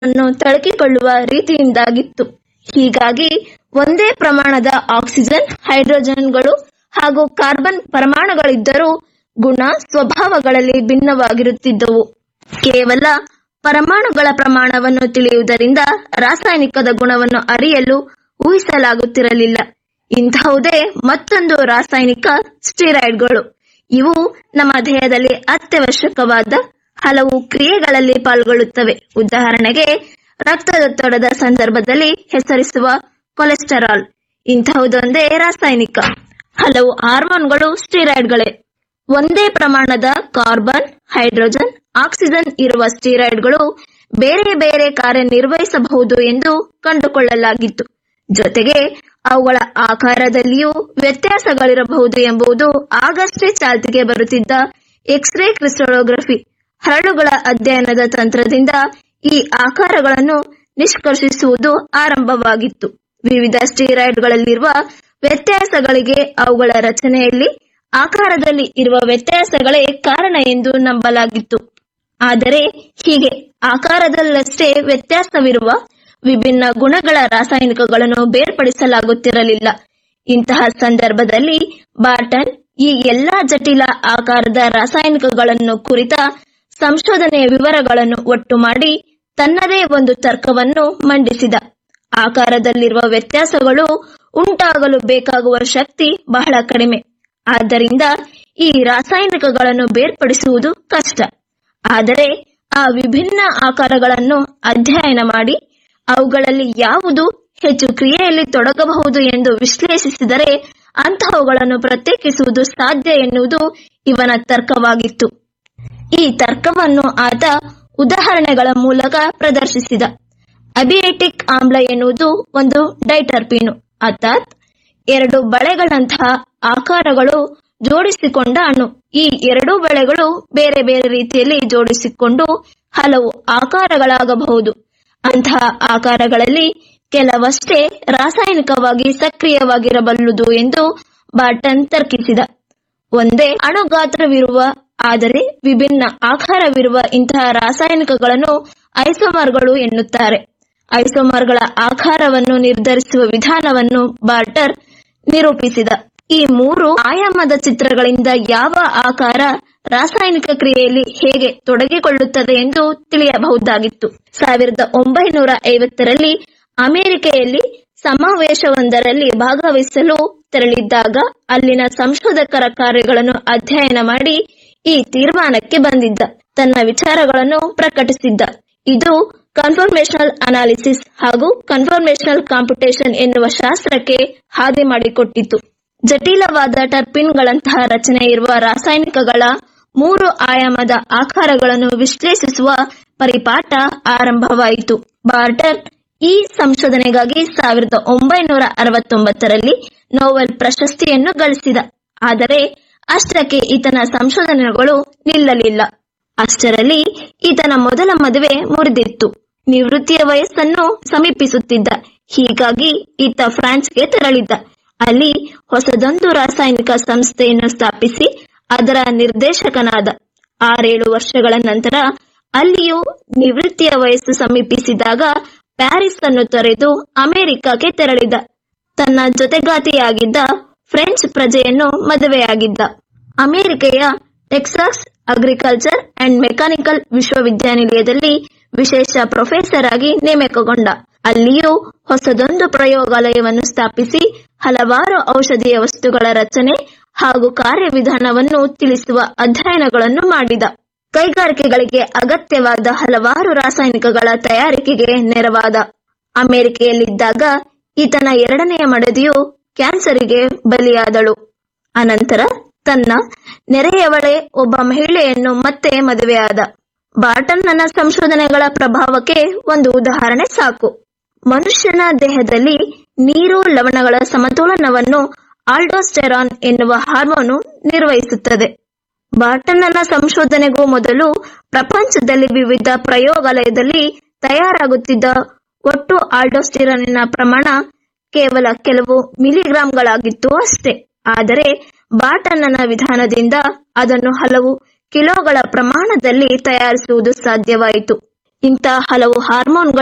ಅನ್ನು ತಳಕಿಕೊಳ್ಳುವ ರೀತಿಯಿಂದಾಗಿತ್ತು ಹೀಗಾಗಿ ಒಂದೇ ಪ್ರಮಾಣದ ಆಕ್ಸಿಜನ್ ಹೈಡ್ರೋಜನ್ಗಳು ಹಾಗೂ ಕಾರ್ಬನ್ ಪರಮಾಣುಗಳಿದ್ದರೂ ಗುಣ ಸ್ವಭಾವಗಳಲ್ಲಿ ಭಿನ್ನವಾಗಿರುತ್ತಿದ್ದವು ಕೇವಲ ಪರಮಾಣುಗಳ ಪ್ರಮಾಣವನ್ನು ತಿಳಿಯುವುದರಿಂದ ರಾಸಾಯನಿಕದ ಗುಣವನ್ನು ಅರಿಯಲು ಊಹಿಸಲಾಗುತ್ತಿರಲಿಲ್ಲ ಇಂತಹುದೇ ಮತ್ತೊಂದು ರಾಸಾಯನಿಕ ಸ್ಟಿರಾಯ್ಡ್ಗಳು ಇವು ನಮ್ಮ ದೇಹದಲ್ಲಿ ಅತ್ಯವಶ್ಯಕವಾದ ಹಲವು ಕ್ರಿಯೆಗಳಲ್ಲಿ ಪಾಲ್ಗೊಳ್ಳುತ್ತವೆ ಉದಾಹರಣೆಗೆ ರಕ್ತದೊತ್ತಡದ ಸಂದರ್ಭದಲ್ಲಿ ಹೆಸರಿಸುವ ಕೊಲೆಸ್ಟರಾಲ್ ಇಂತಹುದೊಂದೇ ರಾಸಾಯನಿಕ ಹಲವು ಹಾರ್ಮೋನ್ಗಳು ಸ್ಟಿರಾಯ್ಡ್ಗಳೇ ಒಂದೇ ಪ್ರಮಾಣದ ಕಾರ್ಬನ್ ಹೈಡ್ರೋಜನ್ ಆಕ್ಸಿಜನ್ ಇರುವ ಸ್ಟಿರಾಯ್ಡ್ಗಳು ಬೇರೆ ಬೇರೆ ಕಾರ್ಯನಿರ್ವಹಿಸಬಹುದು ಎಂದು ಕಂಡುಕೊಳ್ಳಲಾಗಿತ್ತು ಜೊತೆಗೆ ಅವುಗಳ ಆಕಾರದಲ್ಲಿಯೂ ವ್ಯತ್ಯಾಸಗಳಿರಬಹುದು ಎಂಬುದು ಆಗಷ್ಟೇ ಚಾಲ್ತಿಗೆ ಬರುತ್ತಿದ್ದ ಎಕ್ಸ್ರೇ ಕ್ರಿಸ್ಟಲೋಗ್ರಫಿ ಹರಳುಗಳ ಅಧ್ಯಯನದ ತಂತ್ರದಿಂದ ಈ ಆಕಾರಗಳನ್ನು ನಿಷ್ಕರ್ಷಿಸುವುದು ಆರಂಭವಾಗಿತ್ತು ವಿವಿಧ ಸ್ಟೀರಾಯ್ಡ್ಗಳಲ್ಲಿರುವ ವ್ಯತ್ಯಾಸಗಳಿಗೆ ಅವುಗಳ ರಚನೆಯಲ್ಲಿ ಆಕಾರದಲ್ಲಿ ಇರುವ ವ್ಯತ್ಯಾಸಗಳೇ ಕಾರಣ ಎಂದು ನಂಬಲಾಗಿತ್ತು ಆದರೆ ಹೀಗೆ ಆಕಾರದಲ್ಲಷ್ಟೇ ವ್ಯತ್ಯಾಸವಿರುವ ವಿಭಿನ್ನ ಗುಣಗಳ ರಾಸಾಯನಿಕಗಳನ್ನು ಬೇರ್ಪಡಿಸಲಾಗುತ್ತಿರಲಿಲ್ಲ ಇಂತಹ ಸಂದರ್ಭದಲ್ಲಿ ಬಾರ್ಟನ್ ಈ ಎಲ್ಲಾ ಜಟಿಲ ಆಕಾರದ ರಾಸಾಯನಿಕಗಳನ್ನು ಕುರಿತ ಸಂಶೋಧನೆಯ ವಿವರಗಳನ್ನು ಒಟ್ಟು ಮಾಡಿ ತನ್ನದೇ ಒಂದು ತರ್ಕವನ್ನು ಮಂಡಿಸಿದ ಆಕಾರದಲ್ಲಿರುವ ವ್ಯತ್ಯಾಸಗಳು ಉಂಟಾಗಲು ಬೇಕಾಗುವ ಶಕ್ತಿ ಬಹಳ ಕಡಿಮೆ ಆದ್ದರಿಂದ ಈ ರಾಸಾಯನಿಕಗಳನ್ನು ಬೇರ್ಪಡಿಸುವುದು ಕಷ್ಟ ಆದರೆ ಆ ವಿಭಿನ್ನ ಆಕಾರಗಳನ್ನು ಅಧ್ಯಯನ ಮಾಡಿ ಅವುಗಳಲ್ಲಿ ಯಾವುದು ಹೆಚ್ಚು ಕ್ರಿಯೆಯಲ್ಲಿ ತೊಡಗಬಹುದು ಎಂದು ವಿಶ್ಲೇಷಿಸಿದರೆ ಅಂತಹವುಗಳನ್ನು ಪ್ರತ್ಯೇಕಿಸುವುದು ಸಾಧ್ಯ ಎನ್ನುವುದು ಇವನ ತರ್ಕವಾಗಿತ್ತು ಈ ತರ್ಕವನ್ನು ಆತ ಉದಾಹರಣೆಗಳ ಮೂಲಕ ಪ್ರದರ್ಶಿಸಿದ ಅಬಿಯಟಿಕ್ ಆಮ್ಲ ಎನ್ನುವುದು ಒಂದು ಡೈಟರ್ಪೀನು ಅರ್ಥಾತ್ ಎರಡು ಬಳೆಗಳಂತಹ ಆಕಾರಗಳು ಜೋಡಿಸಿಕೊಂಡ ಅಣು ಈ ಎರಡೂ ಬಳೆಗಳು ಬೇರೆ ಬೇರೆ ರೀತಿಯಲ್ಲಿ ಜೋಡಿಸಿಕೊಂಡು ಹಲವು ಆಕಾರಗಳಾಗಬಹುದು ಅಂತಹ ಆಕಾರಗಳಲ್ಲಿ ಕೆಲವಷ್ಟೇ ರಾಸಾಯನಿಕವಾಗಿ ಸಕ್ರಿಯವಾಗಿರಬಲ್ಲುದು ಎಂದು ಬಾರ್ಟನ್ ತರ್ಕಿಸಿದ ಒಂದೇ ಅಣುಗಾತ್ರವಿರುವ ಆದರೆ ವಿಭಿನ್ನ ಆಕಾರವಿರುವ ಇಂತಹ ರಾಸಾಯನಿಕಗಳನ್ನು ಐಸೋಮರ್ಗಳು ಎನ್ನುತ್ತಾರೆ ಐಸೋಮರ್ಗಳ ಆಕಾರವನ್ನು ನಿರ್ಧರಿಸುವ ವಿಧಾನವನ್ನು ಬಾರ್ಟರ್ ನಿರೂಪಿಸಿದ ಈ ಮೂರು ಆಯಾಮದ ಚಿತ್ರಗಳಿಂದ ಯಾವ ಆಕಾರ ರಾಸಾಯನಿಕ ಕ್ರಿಯೆಯಲ್ಲಿ ಹೇಗೆ ತೊಡಗಿಕೊಳ್ಳುತ್ತದೆ ಎಂದು ತಿಳಿಯಬಹುದಾಗಿತ್ತು ಸಾವಿರದ ಒಂಬೈನೂರ ಐವತ್ತರಲ್ಲಿ ಅಮೆರಿಕೆಯಲ್ಲಿ ಸಮಾವೇಶವೊಂದರಲ್ಲಿ ಭಾಗವಹಿಸಲು ತೆರಳಿದ್ದಾಗ ಅಲ್ಲಿನ ಸಂಶೋಧಕರ ಕಾರ್ಯಗಳನ್ನು ಅಧ್ಯಯನ ಮಾಡಿ ಈ ತೀರ್ಮಾನಕ್ಕೆ ಬಂದಿದ್ದ ತನ್ನ ವಿಚಾರಗಳನ್ನು ಪ್ರಕಟಿಸಿದ್ದ ಇದು ಕನ್ಫರ್ಮೇಶನಲ್ ಅನಾಲಿಸಿಸ್ ಹಾಗೂ ಕನ್ಫರ್ಮೇಶನಲ್ ಕಾಂಪಿಟೇಷನ್ ಎನ್ನುವ ಶಾಸ್ತ್ರಕ್ಕೆ ಹಾದಿ ಮಾಡಿಕೊಟ್ಟಿತು ಜಟಿಲವಾದ ಟರ್ಪಿನ್ಗಳಂತಹ ರಚನೆ ಇರುವ ರಾಸಾಯನಿಕಗಳ ಮೂರು ಆಯಾಮದ ಆಕಾರಗಳನ್ನು ವಿಶ್ಲೇಷಿಸುವ ಪರಿಪಾಠ ಆರಂಭವಾಯಿತು ಬಾರ್ಟರ್ ಈ ಸಂಶೋಧನೆಗಾಗಿ ಸಾವಿರದ ಒಂಬೈನೂರ ಅರವತ್ತೊಂಬತ್ತರಲ್ಲಿ ನೋಬೆಲ್ ಪ್ರಶಸ್ತಿಯನ್ನು ಗಳಿಸಿದ ಆದರೆ ಅಷ್ಟಕ್ಕೆ ಈತನ ಸಂಶೋಧನೆಗಳು ನಿಲ್ಲಲಿಲ್ಲ ಅಷ್ಟರಲ್ಲಿ ಈತನ ಮೊದಲ ಮದುವೆ ಮುರಿದಿತ್ತು ನಿವೃತ್ತಿಯ ವಯಸ್ಸನ್ನು ಸಮೀಪಿಸುತ್ತಿದ್ದ ಹೀಗಾಗಿ ಈತ ಫ್ರಾನ್ಸ್ಗೆ ತೆರಳಿದ್ದ ಅಲ್ಲಿ ಹೊಸದೊಂದು ರಾಸಾಯನಿಕ ಸಂಸ್ಥೆಯನ್ನು ಸ್ಥಾಪಿಸಿ ಅದರ ನಿರ್ದೇಶಕನಾದ ಆರೇಳು ವರ್ಷಗಳ ನಂತರ ಅಲ್ಲಿಯೂ ನಿವೃತ್ತಿಯ ವಯಸ್ಸು ಸಮೀಪಿಸಿದಾಗ ಪ್ಯಾರಿಸ್ ಅನ್ನು ತೊರೆದು ಅಮೆರಿಕಕ್ಕೆ ತೆರಳಿದ ತನ್ನ ಜೊತೆಗಾತಿಯಾಗಿದ್ದ ಫ್ರೆಂಚ್ ಪ್ರಜೆಯನ್ನು ಮದುವೆಯಾಗಿದ್ದ ಅಮೆರಿಕೆಯ ಟೆಕ್ಸಾಸ್ ಅಗ್ರಿಕಲ್ಚರ್ ಅಂಡ್ ಮೆಕ್ಯಾನಿಕಲ್ ವಿಶ್ವವಿದ್ಯಾನಿಲಯದಲ್ಲಿ ವಿಶೇಷ ಪ್ರೊಫೆಸರ್ ಆಗಿ ನೇಮಕಗೊಂಡ ಅಲ್ಲಿಯೂ ಹೊಸದೊಂದು ಪ್ರಯೋಗಾಲಯವನ್ನು ಸ್ಥಾಪಿಸಿ ಹಲವಾರು ಔಷಧೀಯ ವಸ್ತುಗಳ ರಚನೆ ಹಾಗೂ ಕಾರ್ಯವಿಧಾನವನ್ನು ತಿಳಿಸುವ ಅಧ್ಯಯನಗಳನ್ನು ಮಾಡಿದ ಕೈಗಾರಿಕೆಗಳಿಗೆ ಅಗತ್ಯವಾದ ಹಲವಾರು ರಾಸಾಯನಿಕಗಳ ತಯಾರಿಕೆಗೆ ನೆರವಾದ ಅಮೆರಿಕೆಯಲ್ಲಿದ್ದಾಗ ಈತನ ಎರಡನೆಯ ಮಡದಿಯು ಕ್ಯಾನ್ಸರಿಗೆ ಬಲಿಯಾದಳು ಅನಂತರ ತನ್ನ ನೆರೆಯವಳೇ ಒಬ್ಬ ಮಹಿಳೆಯನ್ನು ಮತ್ತೆ ಮದುವೆಯಾದ ಬಾರ್ಟನ್ನನ ಸಂಶೋಧನೆಗಳ ಪ್ರಭಾವಕ್ಕೆ ಒಂದು ಉದಾಹರಣೆ ಸಾಕು ಮನುಷ್ಯನ ದೇಹದಲ್ಲಿ ನೀರು ಲವಣಗಳ ಸಮತೋಲನವನ್ನು ಆಲ್ಡೋಸ್ಟೆರಾನ್ ಎನ್ನುವ ಹಾರ್ಮೋನು ನಿರ್ವಹಿಸುತ್ತದೆ ಬಾರ್ಟನ್ನನ ಸಂಶೋಧನೆಗೂ ಮೊದಲು ಪ್ರಪಂಚದಲ್ಲಿ ವಿವಿಧ ಪ್ರಯೋಗಾಲಯದಲ್ಲಿ ತಯಾರಾಗುತ್ತಿದ್ದ ಒಟ್ಟು ಆಲ್ಡೋಸ್ಟಿರಾನಿನ ಪ್ರಮಾಣ ಕೇವಲ ಕೆಲವು ಮಿಲಿಗ್ರಾಂಗಳಾಗಿತ್ತು ಅಷ್ಟೇ ಆದರೆ ಬಾಟನ್ನನ ವಿಧಾನದಿಂದ ಅದನ್ನು ಹಲವು ಕಿಲೋಗಳ ಪ್ರಮಾಣದಲ್ಲಿ ತಯಾರಿಸುವುದು ಸಾಧ್ಯವಾಯಿತು ಇಂಥ ಹಲವು ಹಾರ್ಮೋನ್ಗಳು